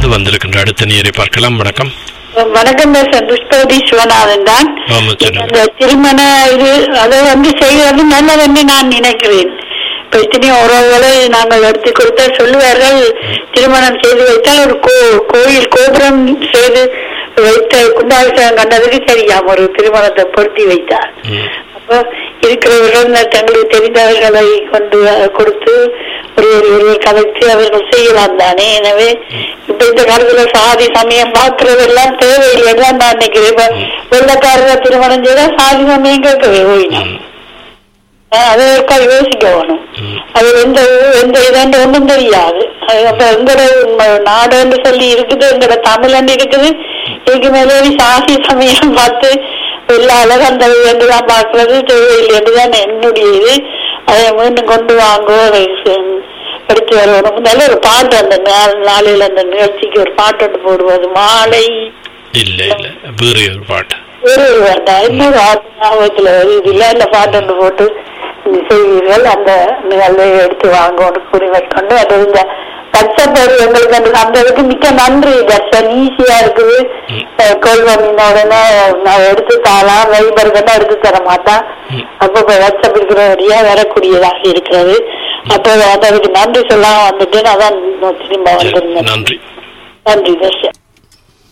இருந்து வந்திருக்கின்ற அடுத்த நேரை பார்க்கலாம் வணக்கம் வணக்கம் பேசுறேன் புஷ்பவதி சிவநாதன் தான் ஆமா சொல்லுங்க அந்த திருமண இது அதை வந்து செய்வது நல்லதென்று நான் நினைக்கிறேன் இப்ப இத்தனையும் உறவுகளை நாங்கள் எடுத்து கொடுத்தா சொல்லுவார்கள் திருமணம் செய்து வைத்தால் ஒரு கோ கோயில் கோபுரம் செய்து வைத்த குண்டாபிஷேகம் கண்டதுக்கு சரியாம் ஒரு திருமணத்தை பொருத்தி வைத்தார் ம். அப்போ இருக்கிறவர்கள் தங்களுக்கு தெரிந்தவர்களை கொண்டு வ- கொடுத்து ஒரு ஒரு ஒருவர் கதைச்சு அவர்கள் செய்யலாம் தானே எனவே இப்ப இந்த காலத்துல சாதி சமயம் பார்க்கறதெல்லாம் தேவையில்லைன்னு தான் நான் நினைக்கிறேன் இப்ப வெள்ளக்காரரை திருமணம் செய்தா சாதி சமயம் கேட்கவே போயிடும் ம். அதற்கா யோசிக்க வேணும் ம். அது எந்த எந்த இதாண்டு ஒன்றும் தெரியாது அது அப்ப எங்கட ம- நாடுன்னு சொல்லி இருக்குது எங்கட தமிழன் இருக்குது இதுக்கு மேலே சாதி சமயம் பார்த்து எல்லா அழகு அந்த வேண்டுதான் பார்க்கறது தேவையில்லைன்னு தான் என்னுடைய இது அதை மீண்டும் கொண்டு வாங்கோ அதை ச- எடுத்து வரணும் நல்ல ஒரு பாட்டு அந்த நா- நாளையில அந்த நிகழ்ச்சிக்கு ஒரு பாட்டு ஒன்று போடுவது மாலை இல்ல இல்ல வேறு ஒரு பாட்டு ஒரு ஒரு வேண்டாம் இன்னொரு ஆட்டு ஞாபகத்துல வருது இல்ல இந்த பாட்டு ஒன்று போட்டு நீ செய்வீர்கள் அந்த நிகழ்வை எடுத்து வாங்கன்னு கூறி கொண்டு அது இந்த கஷ்டப்படு எங்களுக்கு அந்த அந்த இதுக்கு மிக்க நன்றி தர்ஷன் ஈஸியா இருக்குது ம். கோல் பண்ணின உடனே நான் எடுத்து தாலாம் வைபர்கள் எடுத்து தர மாட்டான் ம். அப்போ இப்போ வாட்ஸ்அப் இருக்கிறபடியா வரக்கூடியதாக இருக்கிறது அப்போ அதுக்கு நன்றி சொல்லாம வந்துட்டு அதான் திரும்ப வந்திருந்தேன் நன்றி நன்றி தர்ஷன்